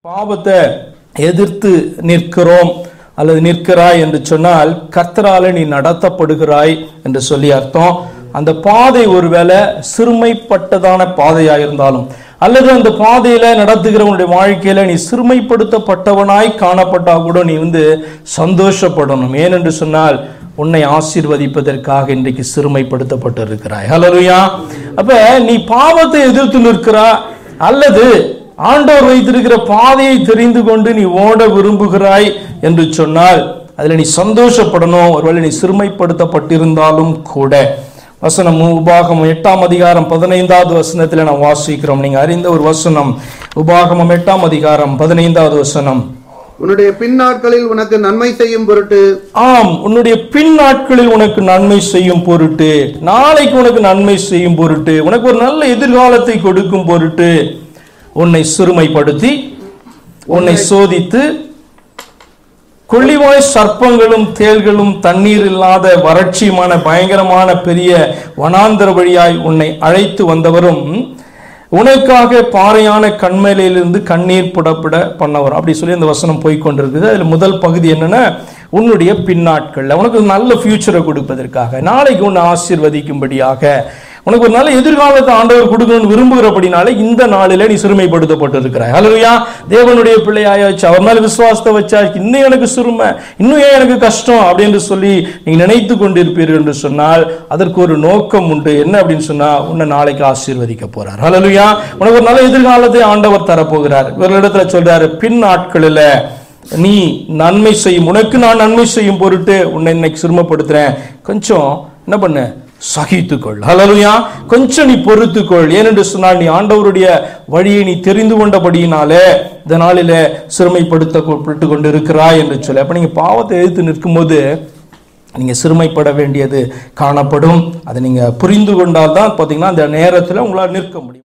பாவத்தை எதிர்த்து நிற்கிறோம் அல்லது நிற்கிறாய் என்று சொன்னால் கர்த்தரால நீ நடத்தப்படுகிறாய் என்று சொல்லி அர்த்தம் அந்த பாதை ஒருவேளை சிறுமைப்பட்டதான பாதையா இருந்தாலும் அல்லது அந்த பாதையில நடத்துகிறவனுடைய வாழ்க்கையில நீ சிறுமைப்படுத்தப்பட்டவனாய் காணப்பட்டா கூட நீ வந்து சந்தோஷப்படணும் ஏனென்று சொன்னால் உன்னை ஆசீர்வதிப்பதற்காக இன்றைக்கு சிறுமைப்படுத்தப்பட்டு இருக்கிறாய் ஹலருயா அப்ப நீ பாவத்தை எதிர்த்து நிற்கிறா அல்லது ஆண்டவர் வைத்திருக்கிற பாதையை தெரிந்து கொண்டு நீ ஓட விரும்புகிறாய் என்று சொன்னால் அதுல நீ சந்தோஷப்படணும் ஒருவேளை நீ சிறுமைப்படுத்தப்பட்டிருந்தாலும் கூட வசனம் உபாகமம் எட்டாம் அதிகாரம் பதினைந்தாவது வசனத்துல நாம் வாசிக்கிறோம் நீங்க அறிந்த ஒரு வசனம் உபாகமம் எட்டாம் அதிகாரம் பதினைந்தாவது வசனம் உன்னுடைய பின்னாட்களில் உனக்கு நன்மை செய்யும் பொருட்டு ஆம் உன்னுடைய பின் நாட்களில் உனக்கு நன்மை செய்யும் பொருட்டு நாளைக்கு உனக்கு நன்மை செய்யும் பொருட்டு உனக்கு ஒரு நல்ல எதிர்காலத்தை கொடுக்கும் பொருட்டு உன்னை சிறுமைப்படுத்தி உன்னை சோதித்து கொள்ளிவாய் சர்ப்பங்களும் தேள்களும் தண்ணீர் இல்லாத வறட்சியுமான பயங்கரமான பெரிய வனாந்தர வழியாய் உன்னை அழைத்து வந்தவரும் உனக்காக பாறையான கண்மலையிலிருந்து கண்ணீர் புடப்பட பண்ணவர் அப்படி சொல்லி அந்த வசனம் போய் கொண்டிருக்குது அதில் முதல் பகுதி என்னன்னா உன்னுடைய பின்னாட்கள்ல உனக்கு ஒரு நல்ல ஃபியூச்சரை கொடுப்பதற்காக நாளைக்கு உன்னை ஆசீர்வதிக்கும்படியாக உனக்கு ஒரு நல்ல எதிர்காலத்தை ஆண்டவர் கொடுக்கணும்னு விரும்புகிறபடினால இந்த நாளில நீ சிறுமைப்படுத்தப்பட்டு இருக்கிறாய் ஹalleluya தேவனுடைய பிள்ளையாயாச்சு அவர் மேல விசுவாசத்தை வச்சா இன்னும் எனக்கு சிறுமை இன்னும் ஏன் எனக்கு கஷ்டம் அப்படின்னு சொல்லி நீங்க நினைத்து கொண்டிருப்பீர்கள் என்று சொன்னால் அதற்கு ஒரு நோக்கம் உண்டு என்ன அப்படின்னு சொன்னா உன்னை நாளைக்கு ஆசீர்வதிக்க போறார் ஹalleluya உனக்கு ஒரு நல்ல எதிர்காலத்தை ஆண்டவர் தரப்போகிறார் இவர்களிடத்துல சொல்றாரு பின் நாட்களில நீ நன்மை செய்யும் உனக்கு நான் நன்மை செய்யும் பொருட்டு உன்னை இன்னைக்கு சிரமப்படுத்துறேன் கொஞ்சம் என்ன பண்ணு சகித்துக்கொள் ஹalleluya கொஞ்சம் நீ பொறுத்துக்கொள் ஏனென்று சொன்னால் நீ ஆண்டவருடைய வழியை நீ தெரிந்து கொண்டபடியினாலே இந்த நாளிலே சிறுமைப்படுத்தப்பட்டு கொண்டு இருக்கிறாய் என்று சொல்லி அப்ப நீங்க பாவத்தை எதிர்த்து நிற்கும்போது நீங்க சிறுமைப்பட வேண்டியது காணப்படும் அதை நீங்க புரிந்து கொண்டால் தான் பார்த்தீங்கன்னா அந்த நேரத்தில் உங்களால் நிற்க முடியும்